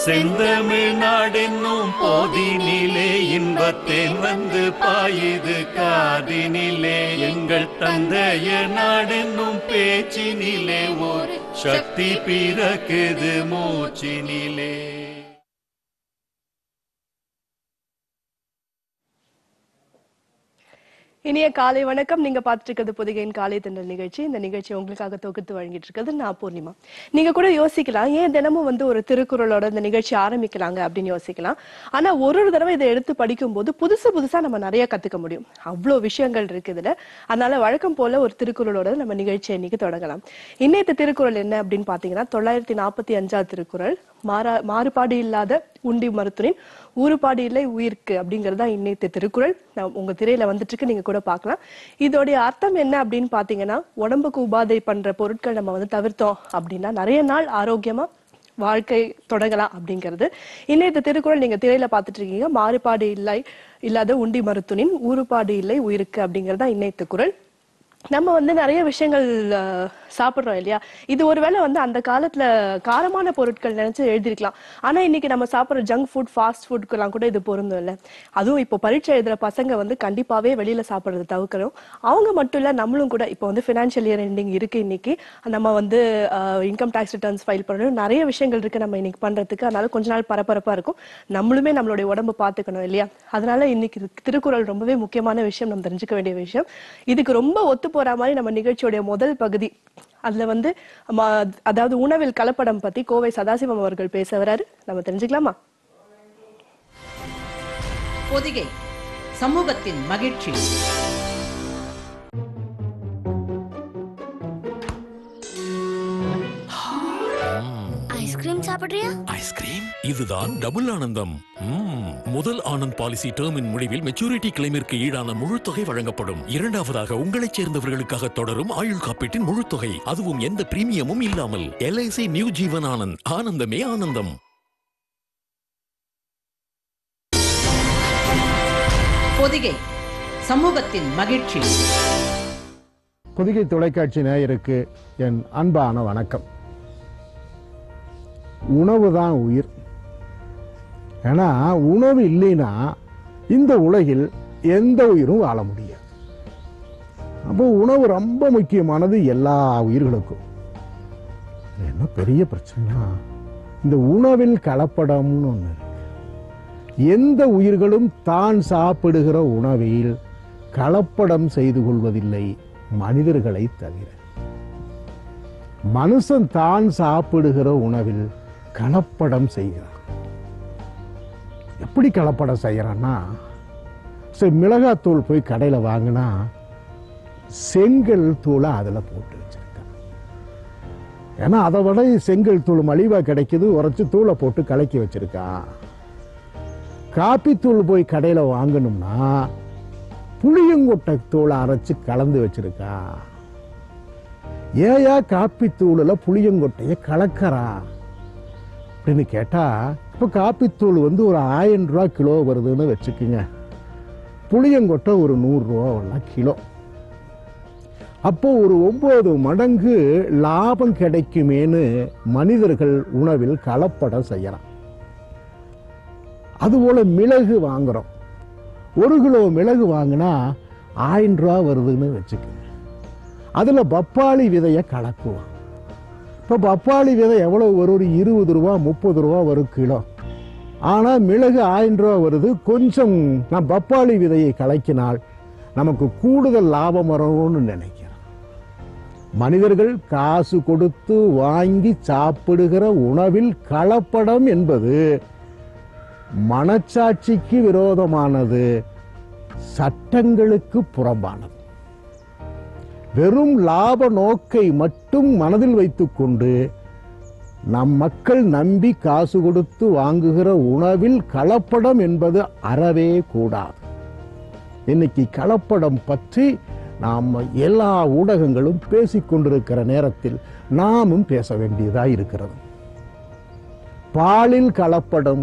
செந்தமிழ்நாடென்னும் போதினிலே இன்பத்தேன் வந்து பாயுது காதினிலே எங்கள் தந்தைய நாடென்னும் பேச்சினிலே ஓர் சக்தி பிறக்குது மூச்சினிலே இனிய காலை வணக்கம் நீங்க பார்த்துட்டு இருக்கிறது புதுகையின் காலை தென்றல் நிகழ்ச்சி இந்த நிகழ்ச்சி உங்களுக்காக தொகுத்து வழங்கிட்டு இருக்கிறது நான் பூர்ணிமா நீங்க கூட யோசிக்கலாம் ஏன் தினமும் வந்து ஒரு திருக்குறளோட இந்த நிகழ்ச்சி ஆரம்பிக்கலாங்க அப்படின்னு யோசிக்கலாம் ஆனா ஒரு ஒரு தடவை இதை எடுத்து படிக்கும் போது புதுசு புதுசா நம்ம நிறைய கத்துக்க முடியும் அவ்வளவு விஷயங்கள் இருக்கு இதுல அதனால வழக்கம் போல ஒரு திருக்குறளோட நம்ம நிகழ்ச்சியை இன்னைக்கு தொடங்கலாம் இன்னைக்கு திருக்குறள் என்ன அப்படின்னு பாத்தீங்கன்னா தொள்ளாயிரத்தி நாற்பத்தி அஞ்சாவது திருக்குறள் மாறா மாறுபாடு இல்லாத உண்டி மருத்துவனின் ஊறுபாடு இல்லை உயிர்க்கு அப்படிங்கிறது தான் இன்னைக்கு திருக்குறள் நான் உங்க திரையில வந்துட்டு இருக்கு நீங்க கூட பார்க்கலாம் இதோடைய அர்த்தம் என்ன அப்படின்னு பாத்தீங்கன்னா உடம்புக்கு உபாதை பண்ற பொருட்கள் நம்ம வந்து தவிர்த்தோம் அப்படின்னா நிறைய நாள் ஆரோக்கியமா வாழ்க்கை தொடங்கலாம் அப்படிங்கிறது இன்னைக்கு திருக்குறள் நீங்க திரையில பார்த்துட்டு இருக்கீங்க மாறுபாடு இல்லை இல்லாத உண்டி மருத்துவனின் ஊறுபாடு இல்லை உயிருக்கு அப்படிங்கிறது தான் இன்னைக்கு குறள் நம்ம வந்து நிறைய விஷயங்கள் அஹ், சாப்பிடுறோம் இல்லையா இது ஒருவேளை வந்து அந்த காலத்துல காரமான பொருட்கள் நினைச்சு எழுதிருக்கலாம் ஆனா இன்னைக்கு நம்ம சாப்பிடுற ஜங்க் ஃபுட் ஃபாஸ்ட் ஃபுட்க்கெல்லாம் கூட இது பொருந்தும் இல்ல அதுவும் இப்போ பரீட்சை எழுதுற பசங்க வந்து கண்டிப்பாவே வெளியில சாப்பிடுறது தவிர்க்கணும் அவங்க மட்டும் இல்ல நம்மளும் கூட இப்போ வந்து ஃபினான்ஷியல் இயர் எண்டிங் இருக்கு இன்னைக்கு நம்ம வந்து இன்கம் டேக்ஸ் ரிட்டர்ன்ஸ் ஃபைல் பண்ணணும் நிறைய விஷயங்கள் இருக்கு நம்ம இன்னைக்கு பண்றதுக்கு அதனால கொஞ்ச நாள் பரபரப்பா இருக்கும் நம்மளுமே நம்மளுடைய உடம்பு பார்த்துக்கணும் இல்லையா அதனால இன்னைக்கு இது- திருக்குறள் ரொம்பவே முக்கியமான விஷயம் நம்ம தெரிஞ்சுக்க வேண்டிய விஷயம் இதுக்கு ரொம்ப ஒத்து போற மாதிரி நம்ம நிகழ்ச்சியோடைய முதல் பகுதி அதுல வந்து ம- அதாவது உணவில் கலப்படம் பத்தி கோவை சதாசிவம் அவர்கள் பேச வராரு நம்ம தெரிஞ்சுக்கலாமா பொதிகை சமூகத்தின் மகிழ்ச்சி ஐஸ்கிரீம் சாப்பிடுறியா ஐஸ்கிரீம் இதுதான் டபுள் ஆனந்தம் ம்ம். முதல் ஆனந்த் பாலிசி டேர்மின் முடிவில் மெச்சூரிட்டி கிளைமிற்கு ஈடான முழு தொகை வழங்கப்படும் இரண்டாவதாக உங்களைச் சேர்ந்தவர்களுக்காக தொடரும் ஆயுள் காப்பீட்டின் முழு தொகை அதுவும் எந்த பிரீமியமும் இல்லாமல் எல்ஐசி நியூ ஜீவன் ஆனந்த் ஆனந்தமே ஆனந்தம் பொதிகை சமூகத்தின் மகிழ்ச்சி பொதிகை தொலைக்காட்சி நேயருக்கு என் அன்பான வணக்கம் உணவு தான் உயிர் ஏன்னா உணவு இல்லைன்னா இந்த உலகில் எந்த உயிரும் வாழ முடியாது அப்போ உணவு ரொம்ப முக்கியமானது எல்லா உயிர்களுக்கும் இது என்ன பெரிய பிரச்சனைனா இந்த உணவில் கலப்படம்னு ஒன்று இருக்கு எந்த உயிர்களும் தான் சாப்பிடுகிற உணவில் கலப்படம் செய்து கொள்வதில்லை மனிதர்களை தவிர மனுஷன் தான் சாப்பிடுகிற உணவில் கலப்படம் செய்கிறான் எப்படி கலப்படம் செய்யறான்னா சரி மிளகாத்தூள் போய் கடையில் வாங்கினா செங்கல் தூளை அதில் போட்டு வச்சிருக்கான் ஏன்னா அதை விட செங்கல் தூள் மலிவாக கிடைக்குது உரைச்சி தூளை போட்டு கலக்கி வச்சிருக்கான் காப்பி தூள் போய் கடையில் வாங்கணும்னா புளியங்கொட்டை தூளை அரைச்சு கலந்து வச்சிருக்கா ஏயா காப்பி தூளில் புளியங்கொட்டையை கலக்கறா அப்படின்னு கேட்டா இப்போ காப்பித்தூள் வந்து ஒரு ஆயிரம் ரூபா கிலோ வருதுன்னு வச்சுக்கோங்க புளியங்கொட்டை ஒரு நூறுரூவா வரலாம் கிலோ அப்போ ஒரு ஒன்பது மடங்கு லாபம் கிடைக்குமேன்னு மனிதர்கள் உணவில் கலப்படம் செய்யறான் அதுபோல மிளகு வாங்குறோம் ஒரு கிலோ மிளகு வாங்கினா ஆயிரம் ரூபா வருதுன்னு வச்சுக்கோங்க அதில் பப்பாளி விதையை கலக்குவோம் இப்போ பப்பாளி விதை எவ்வளோ வரும் ஒரு இருபது ரூபா முப்பது ரூபா வரும் கிலோ ஆனால் மிளகு ஆயிரம் ரூபா வருது கொஞ்சம் நான் பப்பாளி விதையை கலக்கினால் நமக்கு கூடுதல் லாபம் வரும்னு நினைக்கிறேன் மனிதர்கள் காசு கொடுத்து வாங்கி சாப்பிடுகிற உணவில் கலப்படம் என்பது மனச்சாட்சிக்கு விரோதமானது சட்டங்களுக்கு புறம்பானது வெறும் லாப நோக்கை மட்டும் மனதில் வைத்துக்கொண்டு நம் மக்கள் நம்பி காசு கொடுத்து வாங்குகிற உணவில் கலப்படம் என்பது அறவே கூடாது இன்னைக்கு கலப்படம் பற்றி நாம் எல்லா ஊடகங்களும் பேசிக்கொண்டிருக்கிற நேரத்தில் நாமும் பேச வேண்டியதாக இருக்கிறது பாலில் கலப்படம்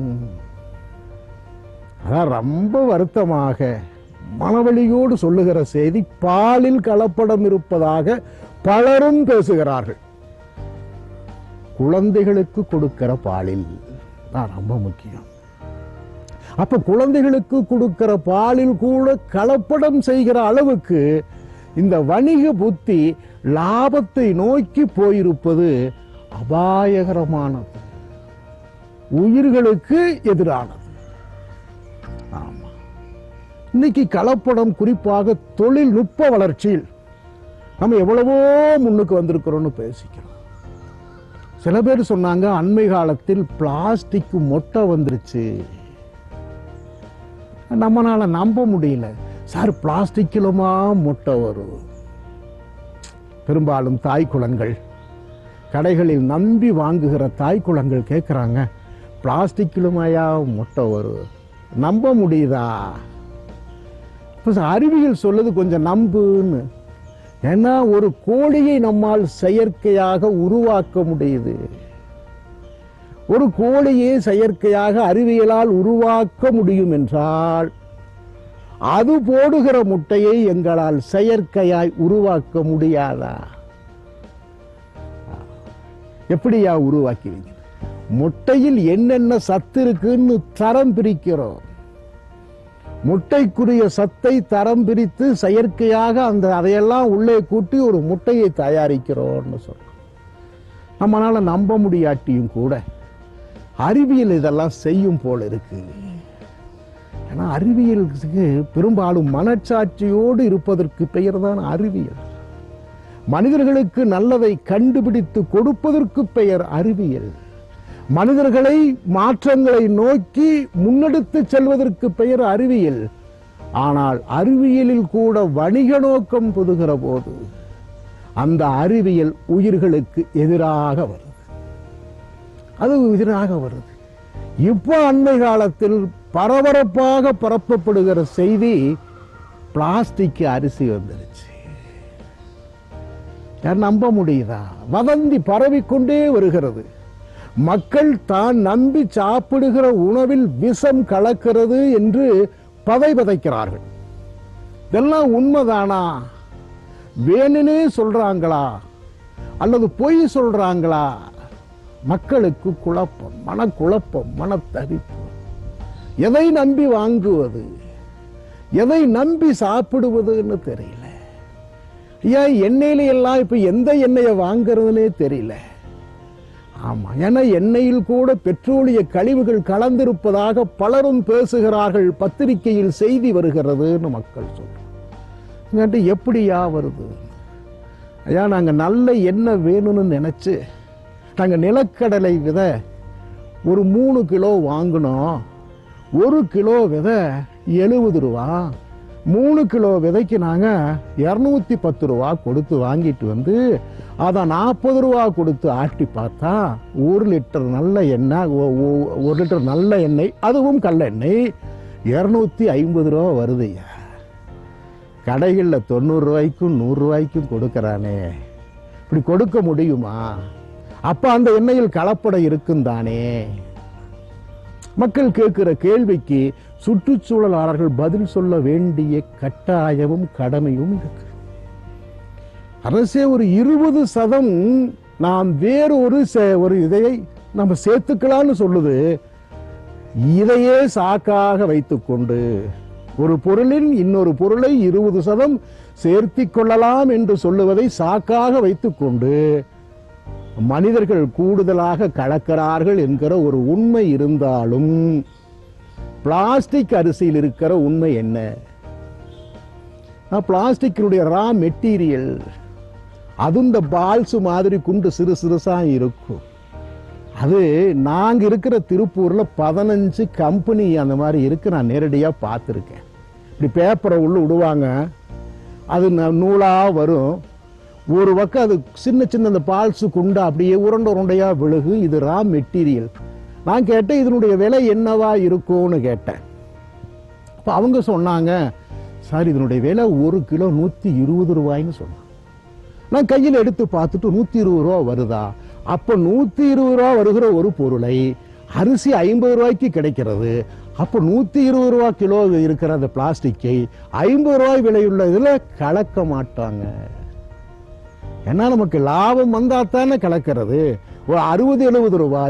அதான் ரொம்ப வருத்தமாக மனவழியோடு சொல்லுகிற செய்தி பாலில் கலப்படம் இருப்பதாக பலரும் பேசுகிறார்கள் குழந்தைகளுக்கு கொடுக்கிற பாலில் தான் ரொம்ப முக்கியம் அப்ப குழந்தைகளுக்கு கொடுக்கிற பாலில் கூட கலப்படம் செய்கிற அளவுக்கு இந்த வணிக புத்தி லாபத்தை நோக்கி போயிருப்பது அபாயகரமானது உயிர்களுக்கு எதிரானது ஆமா இன்னைக்கு கலப்படம் குறிப்பாக தொழில்நுட்ப வளர்ச்சியில் நம்ம எவ்வளவோ முன்னுக்கு வந்திருக்கிறோம்னு பேசிக்கிறோம் சில பேர் சொன்னாங்க அண்மை காலத்தில் பிளாஸ்டிக் மொட்டை வந்துருச்சு நம்மளால நம்ப முடியல சார் பிளாஸ்டிக்கிலுமா மொட்டை வரும் பெரும்பாலும் தாய் குளங்கள் கடைகளில் நம்பி வாங்குகிற தாய் குளங்கள் கேட்குறாங்க பிளாஸ்டிக்கிலுமாயா மொட்டை வரும் நம்ப முடியுதா இப்போ அறிவியல் சொல்லுது கொஞ்சம் நம்புன்னு ஏன்னா ஒரு கோழியை நம்மால் செயற்கையாக உருவாக்க முடியுது ஒரு கோழியை செயற்கையாக அறிவியலால் உருவாக்க முடியும் என்றால் அது போடுகிற முட்டையை எங்களால் செயற்கையாய் உருவாக்க முடியாதா எப்படியா உருவாக்குவீங்க முட்டையில் என்னென்ன சத்து இருக்குன்னு தரம் பிரிக்கிறோம் முட்டைக்குரிய சத்தை தரம் பிரித்து செயற்கையாக அந்த அதையெல்லாம் உள்ளே கூட்டி ஒரு முட்டையை தயாரிக்கிறோம்னு சொல்றோம் நம்மளால நம்ப முடியாட்டியும் கூட அறிவியல் இதெல்லாம் செய்யும் போல இருக்கு ஏன்னா அறிவியலுக்கு பெரும்பாலும் மனச்சாட்சியோடு இருப்பதற்கு பெயர் தான் அறிவியல் மனிதர்களுக்கு நல்லதை கண்டுபிடித்து கொடுப்பதற்கு பெயர் அறிவியல் மனிதர்களை மாற்றங்களை நோக்கி முன்னெடுத்து செல்வதற்கு பெயர் அறிவியல் ஆனால் அறிவியலில் கூட வணிக நோக்கம் புதுகிற போது அந்த அறிவியல் உயிர்களுக்கு எதிராக வருது அது எதிராக வருது இப்போ அண்மை காலத்தில் பரபரப்பாக பரப்பப்படுகிற செய்தி பிளாஸ்டிக் அரிசி வந்துருச்சு யார் நம்ப முடியுதா வதந்தி பரவிக்கொண்டே வருகிறது மக்கள் தான் நம்பி சாப்பிடுகிற உணவில் விஷம் கலக்கிறது என்று பதை பதைக்கிறார்கள் இதெல்லாம் உண்மைதானா வேணுனே சொல்றாங்களா அல்லது பொய் சொல்றாங்களா மக்களுக்கு குழப்பம் மனக்குழப்பம் மனத்தவிப்பு எதை நம்பி வாங்குவது எதை நம்பி சாப்பிடுவதுன்னு தெரியல ஏன் எண்ணெயில எல்லாம் இப்ப எந்த எண்ணெயை வாங்குறதுனே தெரியல ஆமா ஏன்னா எண்ணெயில் கூட பெட்ரோலிய கழிவுகள் கலந்திருப்பதாக பலரும் பேசுகிறார்கள் பத்திரிகையில் செய்தி வருகிறதுன்னு மக்கள் சொல்றாங்க எப்படியா வருது ஐயா நாங்க நல்ல எண்ணெய் வேணும்னு நினைச்சு நாங்க நிலக்கடலை விதை ஒரு மூணு கிலோ வாங்கினோம் ஒரு கிலோ விதை எழுபது ரூபா மூணு கிலோ விதைக்கு நாங்கள் இரநூத்தி பத்து ரூபா கொடுத்து வாங்கிட்டு வந்து அதை நாற்பது ரூபா கொடுத்து ஆட்டி பார்த்தா ஒரு லிட்டர் நல்ல எண்ணெய் ஒ- ஒ- ஒரு லிட்டர் நல்ல எண்ணெய் அதுவும் கல்லெண்ணெய் இரநூத்தி ஐம்பது ரூபா வருதுய்யா கடைகளில் தொண்ணூறு ரூபாய்க்கும் நூறு ரூபாய்க்கும் கொடுக்கறானே இப்படி கொடுக்க முடியுமா அப்ப அந்த எண்ணெயில் கலப்படம் இருக்கும் தானே மக்கள் கேட்கிற கேள்விக்கு சுற்றுச்சூழலாளர்கள் பதில் சொல்ல வேண்டிய கட்டாயமும் கடமையும் இருக்கு அரசே ஒரு இருபது சதம் நாம் வேறு ஒரு சே- ஒரு இதையை நம்ம சேர்த்துக்கலாம்னு சொல்லுது இதையே சாக்காக வைத்துக்கொண்டு ஒரு பொருளின் இன்னொரு பொருளை இருபது சதம் சேர்த்திக் கொள்ளலாம் என்று சொல்லுவதை சாக்காக வைத்துக்கொண்டு மனிதர்கள் கூடுதலாக கலக்கிறார்கள் என்கிற ஒரு உண்மை இருந்தாலும் பிளாஸ்டிக் அரிசியில் இருக்கிற உண்மை என்ன பிளாஸ்டிக்கினுடைய ரா மெட்டீரியல் அது இந்த பால்ஸ் மாதிரி குண்டு சிறு சிறுசா இருக்கும் அது நாங்க இருக்கிற திருப்பூர்ல பதினஞ்சு கம்பெனி அந்த மாதிரி இருக்கு நான் நேரடியா பார்த்துருக்கேன் இப்படி பேப்பரை உள்ள விடுவாங்க அது ந- நூலா வரும் ஒரு பக்கம் அது சின்ன சின்ன அந்த பால்ஸ் குண்டா அப்படியே உருண்டை உருண்டையா விழுகு இது ரா மெட்டீரியல் நான் கேட்டேன் இதனுடைய விலை என்னவா இருக்கும்னு கேட்டேன் அப்போ அவங்க சொன்னாங்க சார் இதனுடைய விலை ஒரு கிலோ நூற்றி இருபது ரூபாய்ன்னு சொன்னாங்க நான் கையில் எடுத்து பார்த்துட்டு நூற்றி இருபது ரூபா வருதா அப்போ நூற்றி இருபது ரூபா வருகிற ஒரு பொருளை அரிசி ஐம்பது ரூபாய்க்கு கிடைக்கிறது அப்போ நூற்றி இருபது ரூபா கிலோ இருக்கிற அந்த பிளாஸ்டிக்கை ஐம்பது ரூபாய் விலையுள்ள இதில் கலக்க மாட்டாங்க ஏன்னா நமக்கு லாபம் வந்தா தானே கலக்கிறது ஒரு அறுபது எழுபது ரூபாய்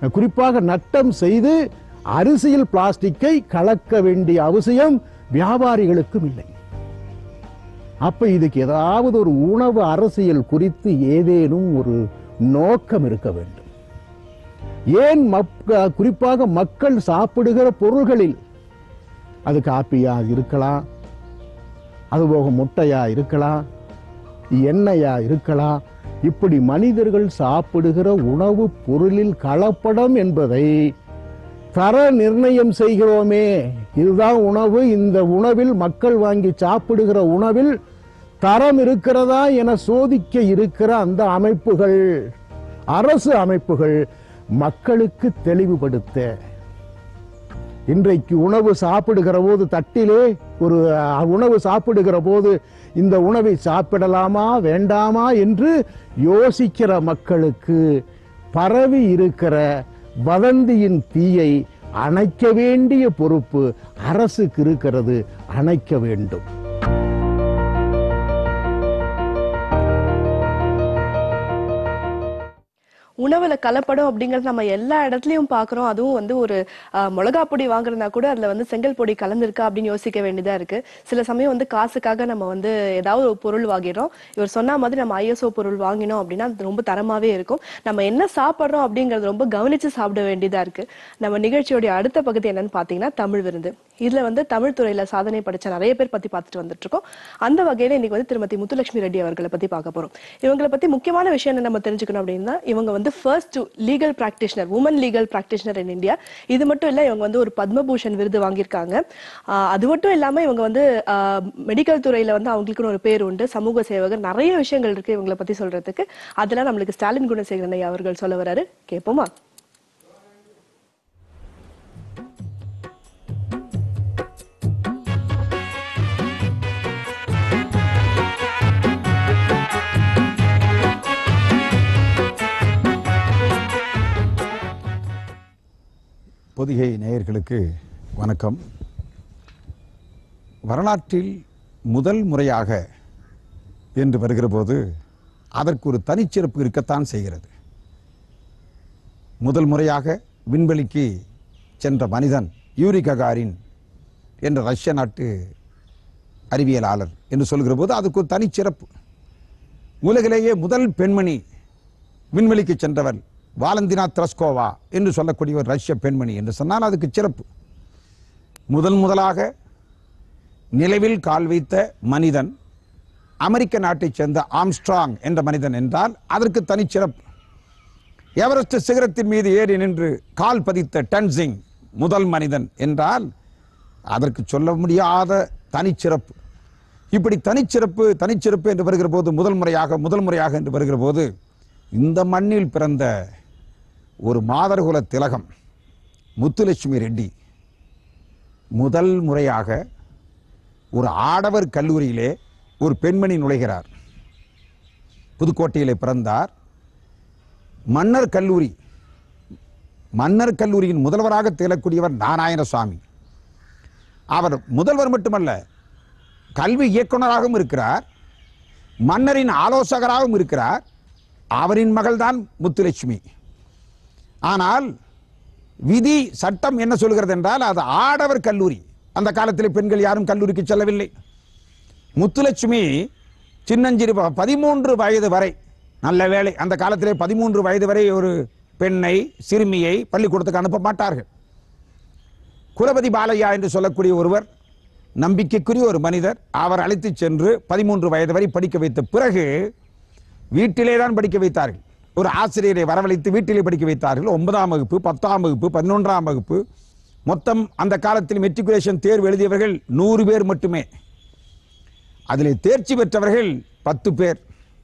குறிப்பாக நட்டம் செய்து அரிசியில் பிளாஸ்டிக்கை கலக்க வேண்டிய அவசியம் வியாபாரிகளுக்கும் இல்லை அப்ப இதுக்கு ஏதாவது ஒரு உணவு அரசியல் குறித்து ஏதேனும் ஒரு நோக்கம் இருக்க வேண்டும் ஏன் மக்க குறிப்பாக மக்கள் சாப்பிடுகிற பொருள்களில் அது காப்பியா இருக்கலாம் அதுபோக முட்டையா இருக்கலாம் எண்ணெயா இருக்கலாம் இப்படி மனிதர்கள் சாப்பிடுகிற உணவு பொருளில் கலப்படம் என்பதை தர நிர்ணயம் செய்கிறோமே இதுதான் உணவு இந்த உணவில் மக்கள் வாங்கி சாப்பிடுகிற உணவில் தரம் இருக்கிறதா என சோதிக்க இருக்கிற அந்த அமைப்புகள் அரசு அமைப்புகள் மக்களுக்கு தெளிவுபடுத்த இன்றைக்கு உணவு சாப்பிடுகிற போது தட்டிலே ஒரு அஹ், உணவு சாப்பிடுகிற போது இந்த உணவை சாப்பிடலாமா வேண்டாமா என்று யோசிக்கிற மக்களுக்கு பரவி இருக்கிற வதந்தியின் தீயை அணைக்க வேண்டிய பொறுப்பு அரசுக்கு இருக்கிறது அணைக்க வேண்டும் உணவுல கலப்படம் அப்படிங்கறது நம்ம எல்லா இடத்துலயும் பாக்குறோம் அதுவும் வந்து ஒரு அஹ், மிளகா பொடி வாங்குறதுனா கூட அதுல வந்து செங்கல் பொடி கலந்திருக்கா அப்படின்னு யோசிக்க வேண்டியதா இருக்கு சில சமயம் வந்து காசுக்காக நம்ம வந்து ஏதாவது ஒரு பொருள் வாங்கிடுறோம் இவர் சொன்ன மாதிரி நம்ம ஐஎஸ்ஓ பொருள் வாங்கினோம் அப்படின்னா அது ரொம்ப தரமாவே இருக்கும் நம்ம என்ன சாப்பிடுறோம் அப்படிங்கறது ரொம்ப கவனிச்சு சாப்பிட வேண்டியதா இருக்கு நம்ம நிகழ்ச்சியோட அடுத்த பகுதி என்னன்னு பாத்தீங்கன்னா தமிழ் விருந்து இதுல வந்து தமிழ் துறையில சாதனை படிச்ச நிறைய பேர் பத்தி பார்த்துட்டு வந்துட்டு இருக்கோம் அந்த வகையில இன்னைக்கு வந்து திருமதி முத்துலட்சுமி ரெட்டி அவர்களை பத்தி பார்க்க போறோம் இவங்களை பத்தி முக்கியமான விஷயம் என்ன நம்ம தெரிஞ்சுக்கணும் அப்படின்னா இவங்க வந்து first legal practitioner woman legal practitioner in India இது மட்டும் இல்ல இவங்க வந்து ஒரு பத்மபூஷன் விருது வாங்கியிருக்காங்க ஆஹ் அது மட்டும் இல்லாம இவங்க வந்து மெடிக்கல் துறையில வந்து அவங்களுக்குன்னு ஒரு பேர் உண்டு சமூக சேவகர் நிறைய விஷயங்கள் இருக்கு இவங்களை பத்தி சொல்றதுக்கு அதெல்லாம் நம்மளுக்கு ஸ்டாலின் குணசேகரன் ஐயா அவர்கள் சொல்ல வராரு கேட்போமா பொதிகை நேயர்களுக்கு வணக்கம் வரலாற்றில் முதல் முறையாக என்று வருகிற போது அதற்கு ஒரு தனிச்சிறப்பு இருக்கத்தான் செய்கிறது முதல் முறையாக விண்வெளிக்கு சென்ற மனிதன் யூரி ககாரின் என்ற ரஷ்ய நாட்டு அறிவியலாளர் என்று சொல்கிற போது அதுக்கு ஒரு தனிச்சிறப்பு உலகிலேயே முதல் பெண்மணி விண்வெளிக்கு சென்றவர் வாலந்தினா த்ரஸ்கோவா என்று சொல்லக்கூடிய ஒரு ரஷ்ய பெண்மணி என்று சொன்னால் அதுக்கு சிறப்பு முதல் முதலாக நிலவில் கால் வைத்த மனிதன் அமெரிக்க நாட்டைச் சேர்ந்த ஆம்ஸ்ட்ராங் என்ற மனிதன் என்றால் அதற்கு தனிச்சிறப்பு எவரெஸ்ட் சிகரத்தின் மீது ஏறி நின்று கால் பதித்த டன்சிங் முதல் மனிதன் என்றால் அதற்கு சொல்ல முடியாத தனிச்சிறப்பு இப்படி தனிச்சிறப்பு தனிச்சிறப்பு என்று வருகிற போது முதல் முறையாக முதல் முறையாக என்று வருகிற போது இந்த மண்ணில் பிறந்த ஒரு மாதர்குல திலகம் முத்துலட்சுமி ரெட்டி முதல் முறையாக ஒரு ஆடவர் கல்லூரியிலே ஒரு பெண்மணி நுழைகிறார் புதுக்கோட்டையிலே பிறந்தார் மன்னர் கல்லூரி மன்னர் கல்லூரியின் முதல்வராக திகழக்கூடியவர் நாராயணசுவாமி அவர் முதல்வர் மட்டுமல்ல கல்வி இயக்குனராகவும் இருக்கிறார் மன்னரின் ஆலோசகராகவும் இருக்கிறார் அவரின் மகள்தான் முத்துலட்சுமி ஆனால் விதி சட்டம் என்ன சொல்கிறது என்றால் அது ஆடவர் கல்லூரி அந்த காலத்தில் பெண்கள் யாரும் கல்லூரிக்கு செல்லவில்லை முத்துலட்சுமி சின்னஞ்சிறு ப- பதிமூன்று வயது வரை நல்ல வேளை அந்த காலத்திலே பதிமூன்று வயது வரை ஒரு பெண்ணை சிறுமியை பள்ளிக்கூடத்துக்கு அனுப்ப மாட்டார்கள் குலபதி பாலையா என்று சொல்லக்கூடிய ஒருவர் நம்பிக்கைக்குரிய ஒரு மனிதர் அவர் அழைத்துச் சென்று பதிமூன்று வயது வரை படிக்க வைத்த பிறகு வீட்டிலே தான் படிக்க வைத்தார்கள் ஒரு ஆசிரியரை வரவழைத்து வீட்டிலே படிக்க வைத்தார்கள் ஒன்பதாம் வகுப்பு பத்தாம் வகுப்பு பதினொன்றாம் வகுப்பு மொத்தம் அந்த காலத்தில் மெட்ரிகுலேஷன் தேர்வு எழுதியவர்கள் நூறு பேர் மட்டுமே அதிலே தேர்ச்சி பெற்றவர்கள் பத்து பேர்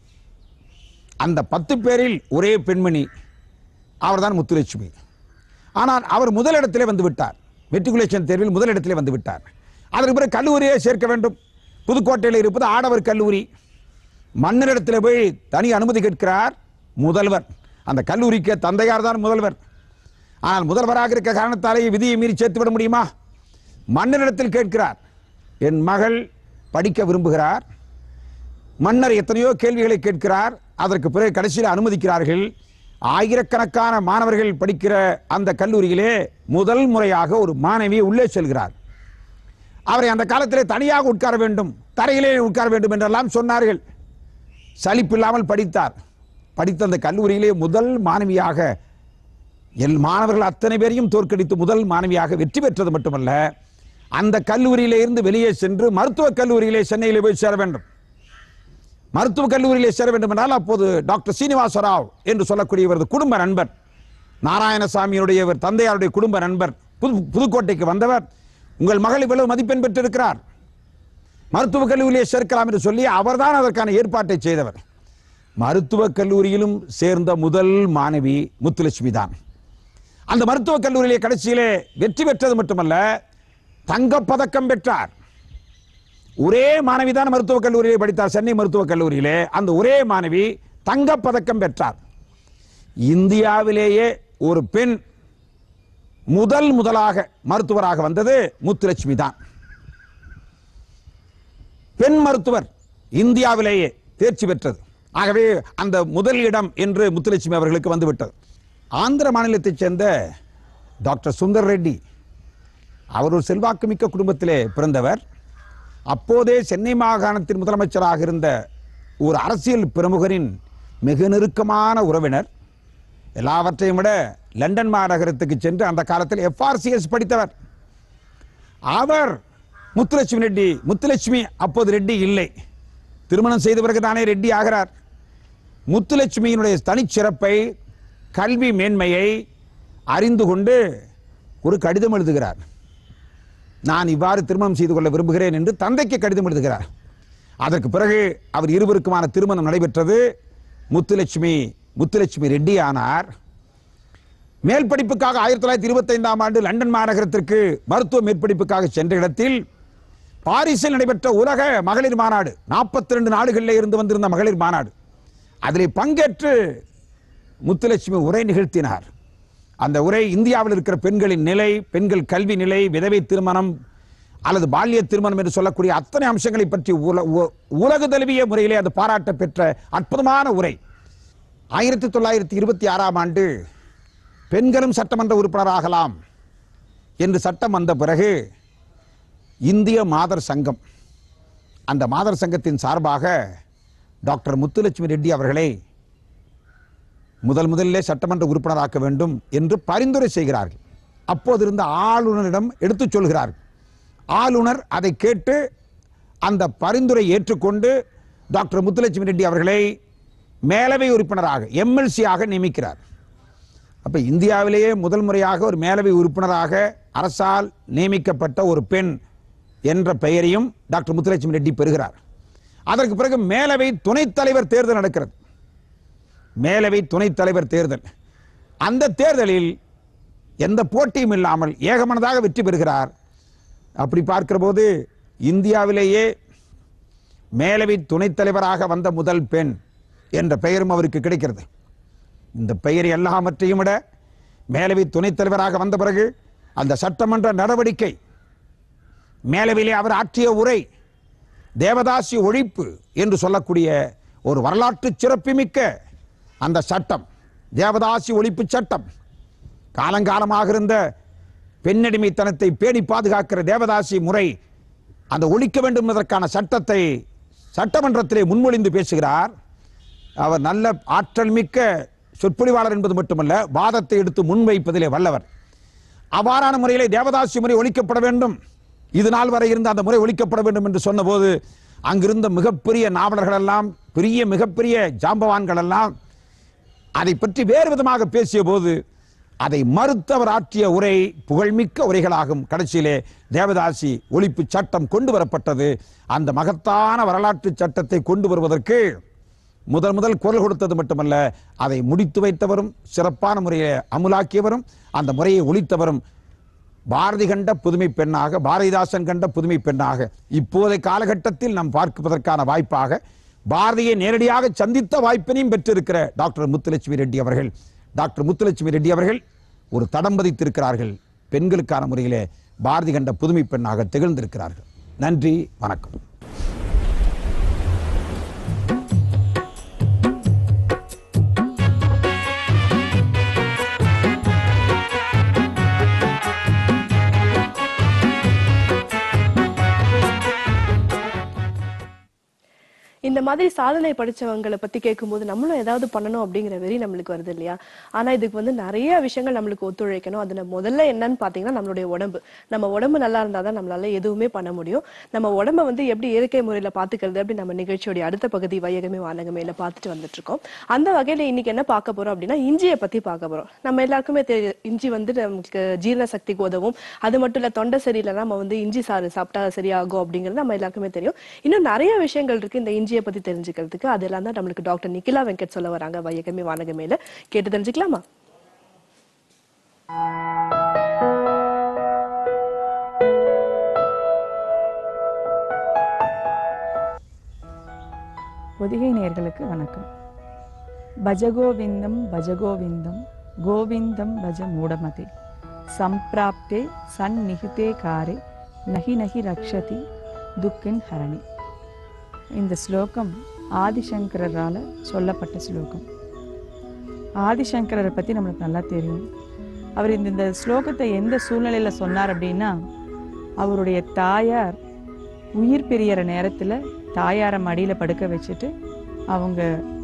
அந்த பத்து பேரில் ஒரே பெண்மணி அவர்தான் முத்துலட்சுமி ஆனால் அவர் முதலிடத்திலே வந்து விட்டார் மெட்ரிகுலேஷன் தேர்வில் முதலிடத்திலே வந்து விட்டார் அதற்கு பிறகு கல்லூரியை சேர்க்க வேண்டும் புதுக்கோட்டையில் இருப்பது ஆடவர் கல்லூரி மன்னரிடத்தில் போய் தனி அனுமதி கேட்கிறார் முதல்வர் அந்த கல்லூரிக்கு தந்தையார் தான் முதல்வர் ஆனால் முதல்வராக இருக்க காரணத்தாலேயே விதியை மீறி சேர்த்து விட முடியுமா மன்னரிடத்தில் கேட்கிறார் என் மகள் படிக்க விரும்புகிறார் மன்னர் எத்தனையோ கேள்விகளை கேட்கிறார் அதற்கு பிறகு கடைசியில் அனுமதிக்கிறார்கள் ஆயிரக்கணக்கான மாணவர்கள் படிக்கிற அந்த கல்லூரியிலே முதல் முறையாக ஒரு மாணவி உள்ளே செல்கிறார் அவரை அந்த காலத்திலே தனியாக உட்கார வேண்டும் தரையிலே உட்கார வேண்டும் என்றெல்லாம் சொன்னார்கள் சலிப்பில்லாமல் படித்தார் படித்த அந்த கல்லூரியிலே முதல் மாணவியாக எல் மாணவர்கள் அத்தனை பேரையும் தோற்கடித்து முதல் மாணவியாக வெற்றி பெற்றது மட்டுமல்ல அந்த கல்லூரியிலே இருந்து வெளியே சென்று மருத்துவக் கல்லூரியிலே சென்னையிலே போய் சேர வேண்டும் மருத்துவக் கல்லூரியிலே சேர வேண்டும் என்றால் அப்போது டாக்டர் சீனிவாச ராவ் என்று சொல்லக்கூடிய இவரது குடும்ப நண்பர் நாராயணசாமியினுடைய இவர் தந்தையாருடைய குடும்ப நண்பர் புது புதுக்கோட்டைக்கு வந்தவர் உங்கள் மகள் இவ்வளவு மதிப்பெண் பெற்றிருக்கிறார் மருத்துவக் கல்லூரியிலே சேர்க்கலாம் என்று சொல்லி அவர்தான் அதற்கான ஏற்பாட்டை செய்தவர் மருத்துவக் கல்லூரியிலும் சேர்ந்த முதல் மாணவி முத்துலட்சுமி தான் அந்த மருத்துவக் கல்லூரியிலே கடைசியிலே வெற்றி பெற்றது மட்டுமல்ல தங்கப் பதக்கம் பெற்றார் ஒரே மாணவி தான் மருத்துவக் கல்லூரியிலே படித்தார் சென்னை மருத்துவக் கல்லூரியிலே அந்த ஒரே மாணவி தங்கப் பதக்கம் பெற்றார் இந்தியாவிலேயே ஒரு பெண் முதல் முதலாக மருத்துவராக வந்தது முத்துலட்சுமி தான் பெண் மருத்துவர் இந்தியாவிலேயே தேர்ச்சி பெற்றது ஆகவே அந்த முதல் இடம் என்று முத்துலட்சுமி அவர்களுக்கு வந்துவிட்டது ஆந்திர மாநிலத்தைச் சேர்ந்த டாக்டர் சுந்தர் ரெட்டி அவர் ஒரு செல்வாக்குமிக்க குடும்பத்திலே பிறந்தவர் அப்போதே சென்னை மாகாணத்தின் முதலமைச்சராக இருந்த ஒரு அரசியல் பிரமுகரின் மிக நெருக்கமான உறவினர் எல்லாவற்றையும் விட லண்டன் மாநகரத்துக்கு சென்று அந்த காலத்தில் எஃப்ஆர்சிஎஸ் படித்தவர் அவர் முத்துலட்சுமி ரெட்டி முத்துலட்சுமி அப்போது ரெட்டி இல்லை திருமணம் செய்த பிறகு தானே ரெட்டி ஆகிறார் முத்துலட்சுமியினுடைய தனிச்சிறப்பை கல்வி மேன்மையை அறிந்து கொண்டு ஒரு கடிதம் எழுதுகிறார் நான் இவ்வாறு திருமணம் செய்து கொள்ள விரும்புகிறேன் என்று தந்தைக்கு கடிதம் எழுதுகிறார் அதற்கு பிறகு அவர் இருவருக்குமான திருமணம் நடைபெற்றது முத்துலட்சுமி முத்துலட்சுமி ரெட்டி ஆனார் மேல் படிப்புக்காக ஆயிரத்தி தொள்ளாயிரத்தி இருபத்தைந்தாம் ஆண்டு லண்டன் மாநகரத்திற்கு மருத்துவ மேற்படிப்புக்காக சென்ற இடத்தில் பாரிஸில் நடைபெற்ற உலக மகளிர் மாநாடு நாற்பத்தி ரெண்டு நாடுகளிலே இருந்து வந்திருந்த மகளிர் மாநாடு அதில் பங்கேற்று முத்துலட்சுமி உரை நிகழ்த்தினார் அந்த உரை இந்தியாவில் இருக்கிற பெண்களின் நிலை பெண்கள் கல்வி நிலை விதவை திருமணம் அல்லது பால்ய திருமணம் என்று சொல்லக்கூடிய அத்தனை அம்சங்களை பற்றி உல- உ- உலகு தழுவிய முறையிலே அது பாராட்ட பெற்ற அற்புதமான உரை ஆயிரத்தி தொள்ளாயிரத்தி இருபத்தி ஆறாம் ஆண்டு பெண்களும் சட்டமன்ற உறுப்பினராகலாம் என்று சட்டம் வந்த பிறகு இந்திய மாதர் சங்கம் அந்த மாதர் சங்கத்தின் சார்பாக டாக்டர் முத்துலட்சுமி ரெட்டி அவர்களை முதல் முதலிலே சட்டமன்ற உறுப்பினராக்க வேண்டும் என்று பரிந்துரை செய்கிறார்கள் அப்போது இருந்த ஆளுநரிடம் எடுத்துச் சொல்கிறார்கள் ஆளுநர் அதை கேட்டு அந்த பரிந்துரை ஏற்றுக்கொண்டு டாக்டர் முத்துலட்சுமி ரெட்டி அவர்களை மேலவை உறுப்பினராக எம்எல்சியாக நியமிக்கிறார் அப்ப இந்தியாவிலேயே முதல் முறையாக ஒரு மேலவை உறுப்பினராக அரசால் நியமிக்கப்பட்ட ஒரு பெண் என்ற பெயரையும் டாக்டர் முத்துலட்சுமி ரெட்டி பெறுகிறார் அதற்கு பிறகு மேலவை துணைத் தலைவர் தேர்தல் நடக்கிறது மேலவை துணைத் தலைவர் தேர்தல் அந்த தேர்தலில் எந்த போட்டியும் இல்லாமல் ஏகமனதாக வெற்றி பெறுகிறார் அப்படி பார்க்கிற போது இந்தியாவிலேயே மேலவை துணைத் தலைவராக வந்த முதல் பெண் என்ற பெயரும் அவருக்கு கிடைக்கிறது இந்த பெயர் எல்லாவற்றையும் விட மேலவை துணைத் தலைவராக வந்த பிறகு அந்த சட்டமன்ற நடவடிக்கை மேலவையிலே அவர் ஆற்றிய உரை தேவதாசி ஒழிப்பு என்று சொல்லக்கூடிய ஒரு வரலாற்று சிறப்புமிக்க அந்த சட்டம் தேவதாசி ஒழிப்பு சட்டம் காலங்காலமாக இருந்த பெண்ணடிமைத்தனத்தை பேணி பாதுகாக்கிற தேவதாசி முறை அந்த ஒழிக்க வேண்டும் என்பதற்கான சட்டத்தை சட்டமன்றத்திலே முன்மொழிந்து பேசுகிறார் அவர் நல்ல ஆற்றல் மிக்க சொற்பொழிவாளர் என்பது மட்டுமல்ல வாதத்தை எடுத்து முன்வைப்பதிலே வல்லவர் அவ்வாறான முறையிலே தேவதாசி முறை ஒழிக்கப்பட வேண்டும் இது நாள் வரை இருந்த அந்த முறை ஒழிக்கப்பட வேண்டும் என்று சொன்னபோது அங்கிருந்த மிகப்பெரிய நாவலர்கள் எல்லாம் பெரிய மிகப்பெரிய ஜாம்பவான்கள் எல்லாம் அதை பற்றி வேறு விதமாக பேசிய போது அதை மறுத்தவர் ஆற்றிய உரை புகழ்மிக்க உரைகளாகும் கடைசியிலே தேவதாசி ஒழிப்பு சட்டம் கொண்டு வரப்பட்டது அந்த மகத்தான வரலாற்று சட்டத்தை கொண்டு வருவதற்கு முதல் முதல் குரல் கொடுத்தது மட்டுமல்ல அதை முடித்து வைத்தவரும் சிறப்பான முறையை அமுலாக்கியவரும் அந்த முறையை ஒழித்தவரும் பாரதி கண்ட புதுமை பெண்ணாக பாரதிதாசன் கண்ட புதுமை பெண்ணாக இப்போதைய காலகட்டத்தில் நாம் பார்ப்பதற்கான வாய்ப்பாக பாரதியை நேரடியாக சந்தித்த வாய்ப்பினையும் பெற்றிருக்கிற டாக்டர் முத்துலட்சுமி ரெட்டி அவர்கள் டாக்டர் முத்துலட்சுமி ரெட்டி அவர்கள் ஒரு தடம் பதித்திருக்கிறார்கள் பெண்களுக்கான முறையிலே பாரதி கண்ட புதுமை பெண்ணாக திகழ்ந்திருக்கிறார்கள் நன்றி வணக்கம் இந்த மாதிரி சாதனை படிச்சவங்களை பத்தி கேட்கும்போது நம்மளும் ஏதாவது பண்ணணும் அப்படிங்கிற வெறி நம்மளுக்கு வருது இல்லையா ஆனா இதுக்கு வந்து நிறைய விஷயங்கள் நம்மளுக்கு ஒத்துழைக்கணும் அது நம்ம முதல்ல என்னன்னு பாத்தீங்கன்னா நம்மளுடைய உடம்பு நம்ம உடம்பு நல்லா இருந்தாதான் நம்மளால எதுவுமே பண்ண முடியும் நம்ம உடம்ப வந்து எப்படி இயற்கை முறையில பாத்துக்கிறது அப்படி நம்ம நிகழ்ச்சியோட அடுத்த பகுதி வையகமே வானகமேல பார்த்துட்டு வந்துட்டு இருக்கோம் அந்த வகையில இன்னைக்கு என்ன பார்க்க போறோம் அப்படின்னா இஞ்சியை பத்தி பார்க்க போறோம் நம்ம எல்லாருக்குமே தெரியும் இஞ்சி வந்து நமக்கு ஜீரண சக்திக்கு உதவும் அது மட்டும் இல்ல தொண்டை சரியில்லைன்னா நம்ம வந்து இஞ்சி சாறு சாப்பிட்டா சரியாகும் அப்படிங்கிறது நம்ம எல்லாருக்குமே தெரியும் இன்னும் நிறைய விஷயங்கள் இருக்கு இந்த இஞ்சியை பத்தி தெரிஞ்சுக்கிறதுக்கு அதெல்லாம் தான் நம்மளுக்கு டாக்டர் நிக்கிலா வெங்கட் சொல்ல வராங்க வையகமே வானகமேல கேட்டு தெரிஞ்சுக்கலாமா பொதிகை நேர்களுக்கு வணக்கம் பஜகோவிந்தம் பஜகோவிந்தம் கோவிந்தம் பஜ மூடமதே சம்பிராப்தே சந்நிகிதே காரே நகி நகி ரக்ஷதி துக்கின் ஹரணி இந்த ஸ்லோகம் ஆதிசங்கரால் சொல்லப்பட்ட ஸ்லோகம் ஆதிசங்கரரை பற்றி நம்மளுக்கு நல்லா தெரியும் அவர் இந்த இந்த ஸ்லோகத்தை எந்த சூழ்நிலையில் சொன்னார் அப்படின்னா அவருடைய தாயார் உயிர் பிரியற நேரத்தில் தாயாரை மடியில் படுக்க வச்சுட்டு அவங்க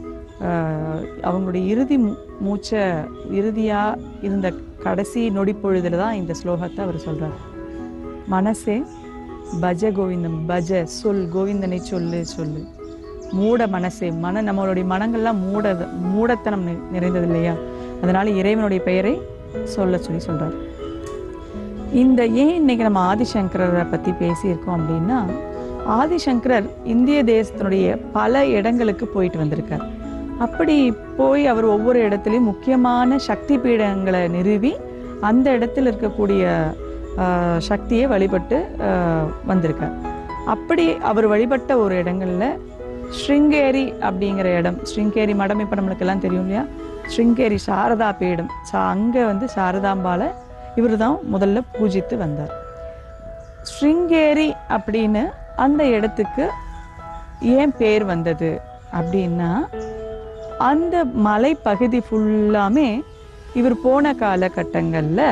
ஆஹ், அவங்களுடைய இறுதி மூ மூச்சை இறுதியாக இருந்த கடைசி நொடி பொழுதுல தான் இந்த ஸ்லோகத்தை அவர் சொல்றார் மனசே பஜ கோவிந்தம் பஜ சொல் கோவிந்தனை சொல்லு சொல்லு மூட மனசே மன நம்மளுடைய மனங்கள்லாம் மூட மூடத்தனம் நி- நிறைந்தது இல்லையா அதனால இறைவனுடைய பெயரை சொல்ல சொல்லி சொல்றார் இந்த ஏன் இன்னைக்கு நம்ம ஆதிசங்கரரை பத்தி பேசியிருக்கோம் அப்படின்னா ஆதிசங்கரர் இந்திய தேசத்தினுடைய பல இடங்களுக்கு போயிட்டு வந்திருக்கார் அப்படி போய் அவர் ஒவ்வொரு இடத்துலையும் முக்கியமான சக்தி பீடங்களை நிறுவி அந்த இடத்துல இருக்கக்கூடிய ஆஹ், சக்தியை வழிபட்டு ஆஹ், வந்திருக்கார் அப்படி அவர் வழிபட்ட ஒரு இடங்கள்ல ஸ்ருங்கேரி அப்படிங்கிற இடம் ஸ்ருங்கேரி மடம் இப்போ நம்மளுக்கு எல்லாம் தெரியும் இல்லையா ஸ்ருங்கேரி சாரதா பீடம் சா அங்கே வந்து சாரதாம்பால இவர் தான் முதல்ல பூஜித்து வந்தார் ஸ்ருங்கேரி அப்படின்னு அந்த இடத்துக்கு ஏன் பேர் வந்தது அப்படின்னா அந்த மலைப்பகுதி ஃபுல்லாமே இவர் போன காலகட்டங்களில்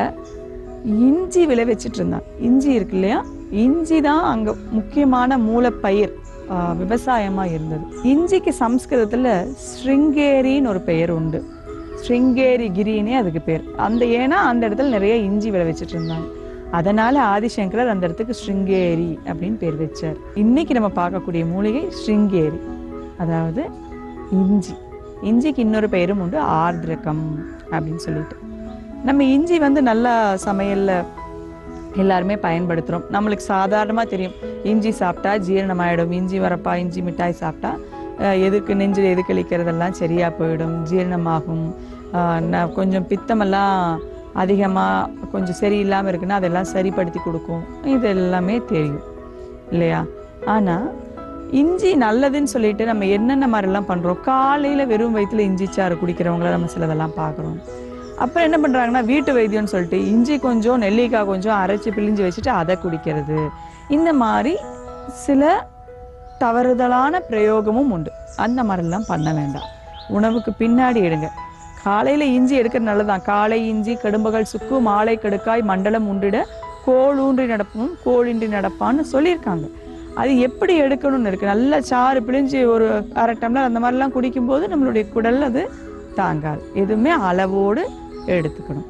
இஞ்சி விளைவிச்சிட்டு இருந்தார் இஞ்சி இருக்கு இல்லையா இஞ்சி தான் அங்க முக்கியமான மூலப்பயிர் ஆஹ், விவசாயமா இருந்தது இஞ்சிக்கு சம்ஸ்கிருதத்துல ஸ்ருங்கேரின்னு ஒரு பெயர் உண்டு ஸ்ருங்கேரி கிரினே அதுக்கு பேர் அந்த ஏன்னா அந்த இடத்துல நிறைய இஞ்சி விளைவிச்சிட்டு இருந்தாங்க அதனால ஆதிசங்கரர் அந்த இடத்துக்கு ஸ்ருங்கேரி அப்படின்னு பேர் வச்சார் இன்னைக்கு நம்ம பார்க்கக்கூடிய மூலிகை ஸ்ருங்கேரி அதாவது இஞ்சி இஞ்சிக்கு இன்னொரு பெயரும் உண்டு ஆர்திரகம் அப்படின்னு சொல்லிட்டு நம்ம இஞ்சி வந்து நல்லா சமையல்ல எல்லாருமே பயன்படுத்துகிறோம் நம்மளுக்கு சாதாரணமாக தெரியும் இஞ்சி சாப்பிட்டா ஜீரணமாயிடும் இஞ்சி வரப்பா இஞ்சி மிட்டாய் சாப்பிட்டா அஹ், எதுக்கு நெஞ்சில் எது கழிக்கிறதெல்லாம் சரியா போயிடும் ஜீரணமாகும் அஹ், ந- கொஞ்சம் பித்தமெல்லாம் அதிகமாக கொஞ்சம் சரியில்லாமல் இருக்குன்னா அதெல்லாம் சரிப்படுத்தி கொடுக்கும் இது எல்லாமே தெரியும் இல்லையா ஆனால் இஞ்சி நல்லதுன்னு சொல்லிட்டு நம்ம என்னென்ன மாதிரிலாம் பண்ணுறோம் காலையில் வெறும் வயிற்றுல இஞ்சி சாறு குடிக்கிறவங்கள நம்ம சிலதெல்லாம் பார்க்குறோம் அப்புறம் என்ன பண்ணுறாங்கன்னா வீட்டு வைத்தியம்னு சொல்லிட்டு இஞ்சி கொஞ்சம் நெல்லிக்காய் கொஞ்சம் அரைச்சி பிழிஞ்சு வச்சுட்டு அதை குடிக்கிறது இந்த மாதிரி சில தவறுதலான பிரயோகமும் உண்டு அந்த மாதிரிலாம் பண்ண வேண்டாம் உணவுக்கு பின்னாடி எடுங்க காலையில் இஞ்சி எடுக்கிறது நல்லதுதான் காலை இஞ்சி கடும்பகல் சுக்கு மாலை கடுக்காய் மண்டலம் உண்டிட கோளூன்றி நடப்பும் கோழின்றி நடப்பான்னு சொல்லியிருக்காங்க அது எப்படி எடுக்கணும்னு இருக்கு நல்ல சாறு பிழிஞ்சு ஒரு அரை டம்ளர் அந்த மாதிரிலாம் குடிக்கும்போது நம்மளுடைய குடல் அது தாங்காது எதுவுமே அளவோடு எடுத்துக்கணும்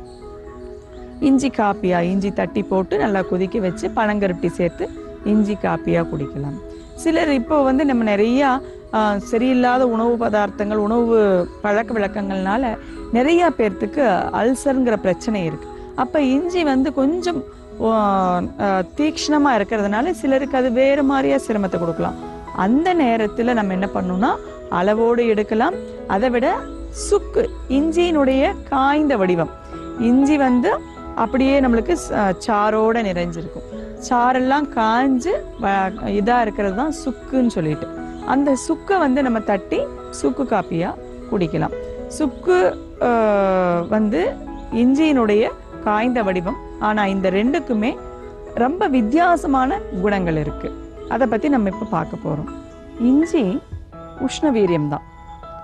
இஞ்சி காப்பியா இஞ்சி தட்டி போட்டு நல்லா கொதிக்க வச்சு பனங்கருப்பட்டி சேர்த்து இஞ்சி காப்பியா குடிக்கலாம் சிலர் இப்போ வந்து நம்ம நிறையா ஆஹ், சரியில்லாத உணவு பதார்த்தங்கள் உணவு பழக்க வழக்கங்கள்னால நிறைய பேர்த்துக்கு அல்சருங்கிற பிரச்சனை இருக்கு அப்ப இஞ்சி வந்து கொஞ்சம் ஆஹ், ஆஹ், தீக்ஷ்ணமா இருக்கிறதுனால சிலருக்கு அது வேறு மாதிரியா சிரமத்தை கொடுக்கலாம் அந்த நேரத்துல நம்ம என்ன பண்ணணும்னா அளவோடு எடுக்கலாம் அதை விட சுக்கு இஞ்சியினுடைய காய்ந்த வடிவம் இஞ்சி வந்து அப்படியே நம்மளுக்கு ச- சாரோட நிறைஞ்சிருக்கும் சாரெல்லாம் காஞ்சு வ- இதா இருக்கிறது தான் சுக்குன்னு சொல்லிட்டு அந்த சுக்கை வந்து நம்ம தட்டி சுக்கு காப்பியா குடிக்கலாம் சுக்கு ஆஹ், வந்து இஞ்சியினுடைய காய்ந்த வடிவம் ஆனா இந்த ரெண்டுக்குமே ரொம்ப வித்தியாசமான குணங்கள் இருக்கு அதை பத்தி நம்ம இப்ப பார்க்க போறோம் இஞ்சி உஷ்ண வீரியம் தான்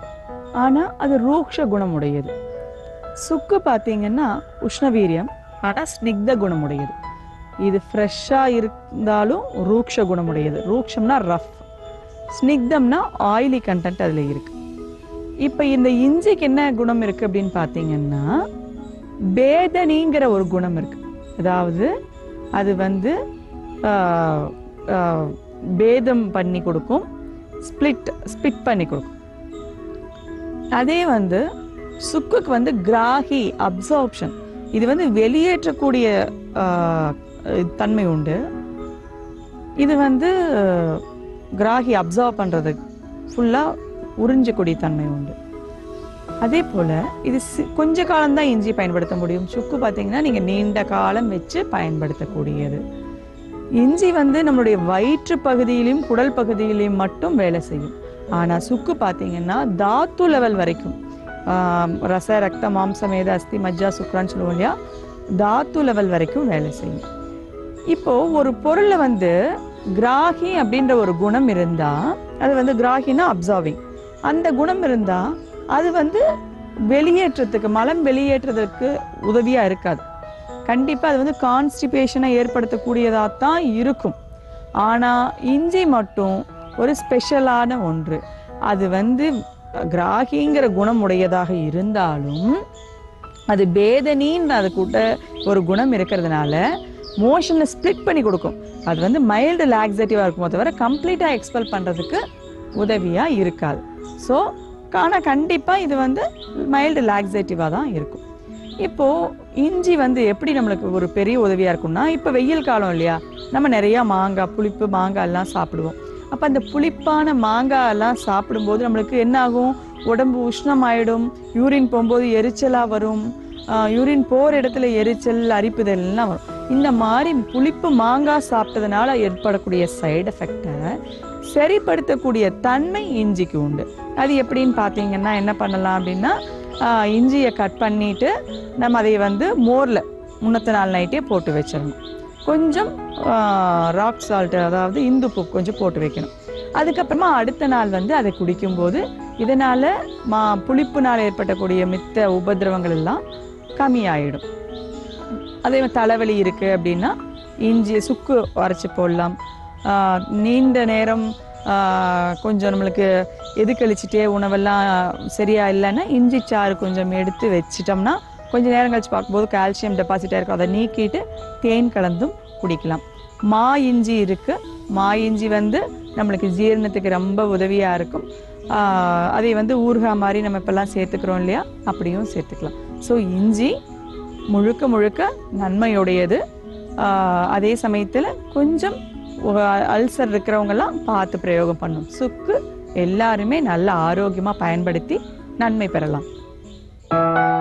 ஆனா அது ரூக்ஷ குணமுடையது சுக்கு பார்த்தீங்கன்னா உஷ்ணவீரியம் ஆனால் ஸ்னிக்த குணமுடையது இது ஃப்ரெஷ்ஷாக இருந்தாலும் ரூக்ஷ குணமுடையது ரூக்ஷம்னா ரஃப் ஸ்னிக்தம்னா ஆயிலி கண்டென்ட் அதில் இருக்கு இப்போ இந்த இஞ்சிக்கு என்ன குணம் இருக்கு அப்படின்னு பார்த்தீங்கன்னா பேதனிங்கிற ஒரு குணம் இருக்கு அதாவது அது வந்து ஆஹ், ஆஹ், பேதம் பண்ணி கொடுக்கும் ஸ்ப்ளிட் ஸ்பிட் பண்ணி கொடுக்கும் அதே வந்து சுக்குக்கு வந்து கிராகி அப்சார்ப்ஷன் இது வந்து வெளியேற்றக்கூடிய ஆஹ், தன்மை உண்டு இது வந்து கிராகி அப்சர்வ் பண்றது ஃபுல்லா உறிஞ்சக்கூடிய தன்மை உண்டு அதே போல இது சி- கொஞ்ச காலம் தான் இஞ்சி பயன்படுத்த முடியும் சுக்கு பார்த்தீங்கன்னா நீங்க நீண்ட காலம் வச்சு பயன்படுத்தக்கூடியது இஞ்சி வந்து நம்மளுடைய வயிற்று பகுதியிலும் குடல் பகுதியிலும் மட்டும் வேலை செய்யும் ஆனா சுக்கு பார்த்தீங்கன்னா தாத்து லெவல் வரைக்கும் ஆம், ரச ரத்த மாம்சமேத அஸ்தி மஜ்ஜா சுக்ரான்னு சொல்லுவோம் இல்லையா தாத்து லெவல் வரைக்கும் வேலை செய்யும் இப்போ ஒரு பொருள்ல வந்து கிராகி அப்படின்ற ஒரு குணம் இருந்தா அது வந்து கிராகினா அப்சர்விங் அந்த குணம் இருந்தா அது வந்து வெளியேற்றத்துக்கு மலம் வெளியேற்றுறதுக்கு உதவியா இருக்காது கண்டிப்பா அது வந்து கான்ஸ்டிபேஷனை ஏற்படுத்தக்கூடியதா தான் இருக்கும் ஆனா இஞ்சி மட்டும் ஒரு ஸ்பெஷலான ஒன்று அது வந்து கிராகிங்கிற குணம் உடையதாக இருந்தாலும் அது பேதனின்னு அது கூட ஒரு குணம் இருக்கிறதுனால மோஷனை ஸ்ப்ளிட் பண்ணி கொடுக்கும் அது வந்து மைல்டு லாக்ஸேட்டிவாக இருக்குமோ தவிர கம்ப்ளீட்டாக எக்ஸ்பெல் பண்ணுறதுக்கு உதவியாக இருக்காது ஸோ ஆனால் கண்டிப்பாக இது வந்து மைல்டு லாக்ஸேட்டிவாக தான் இருக்கும் இப்போ இஞ்சி வந்து எப்படி நம்மளுக்கு ஒரு பெரிய உதவியாக இருக்கும்னா இப்போ வெயில் காலம் இல்லையா நம்ம நிறையா மாங்காய் புளிப்பு மாங்காய் எல்லாம் சாப்பிடுவோம் அப்போ அந்த புளிப்பான மாங்காய் எல்லாம் சாப்பிடும்போது நம்மளுக்கு என்ன ஆகும் உடம்பு உஷ்ணமாயிடும் யூரின் போகும்போது எரிச்சலாக வரும் யூரின் போகிற இடத்துல எரிச்சல் அரிப்புதல் எல்லாம் வரும் இந்த மாதிரி புளிப்பு மாங்காய் சாப்பிட்டதுனால ஏற்படக்கூடிய சைடு எஃபெக்டை சரிப்படுத்தக்கூடிய தன்மை இஞ்சிக்கு உண்டு அது எப்படின்னு பார்த்தீங்கன்னா என்ன பண்ணலாம் அப்படின்னா ஆஹ் இஞ்சியை கட் பண்ணிட்டு நம்ம அதை வந்து மோரில் முன்னத்த நாள் நைட்டே போட்டு வச்சிடணும் கொஞ்சம் ராக் சால்ட் அதாவது இந்துப்பு கொஞ்சம் போட்டு வைக்கணும் அதுக்கப்புறமா அடுத்த நாள் வந்து அதை குடிக்கும்போது இதனால மா புளிப்புனால் ஏற்படக்கூடிய மித்த உபதிரவங்கள் எல்லாம் கம்மியாயிடும் அதே மாதிரி தலைவலி இருக்கு அப்படின்னா இஞ்சி சுக்கு அரைச்சி போடலாம் ஆஹ் நீண்ட நேரம் ஆஹ் கொஞ்சம் நம்மளுக்கு எது கழிச்சிட்டே உணவெல்லாம் சரியா இல்லைன்னா இஞ்சி சாறு கொஞ்சம் எடுத்து வச்சிட்டோம்னா கொஞ்ச நேரம் கழிச்சு பார்க்கும்போது கால்சியம் டெபாசிட்டாக இருக்கும் அதை நீக்கிட்டு தேன் கலந்தும் குடிக்கலாம் மா இஞ்சி இருக்கு மா இஞ்சி வந்து நம்மளுக்கு ஜீரணத்துக்கு ரொம்ப உதவியா இருக்கும் ஆஹ் அதை வந்து ஊறுகாய் மாதிரி நம்ம இப்பெல்லாம் சேர்த்துக்கிறோம் இல்லையா அப்படியும் சேர்த்துக்கலாம் ஸோ இஞ்சி முழுக்க முழுக்க நன்மையுடையது ஆஹ் அதே சமயத்தில் கொஞ்சம் அல்சர் இருக்கிறவங்கெல்லாம் பார்த்து பிரயோகம் பண்ணும் சுக்கு எல்லாருமே நல்ல ஆரோக்கியமாக பயன்படுத்தி நன்மை பெறலாம்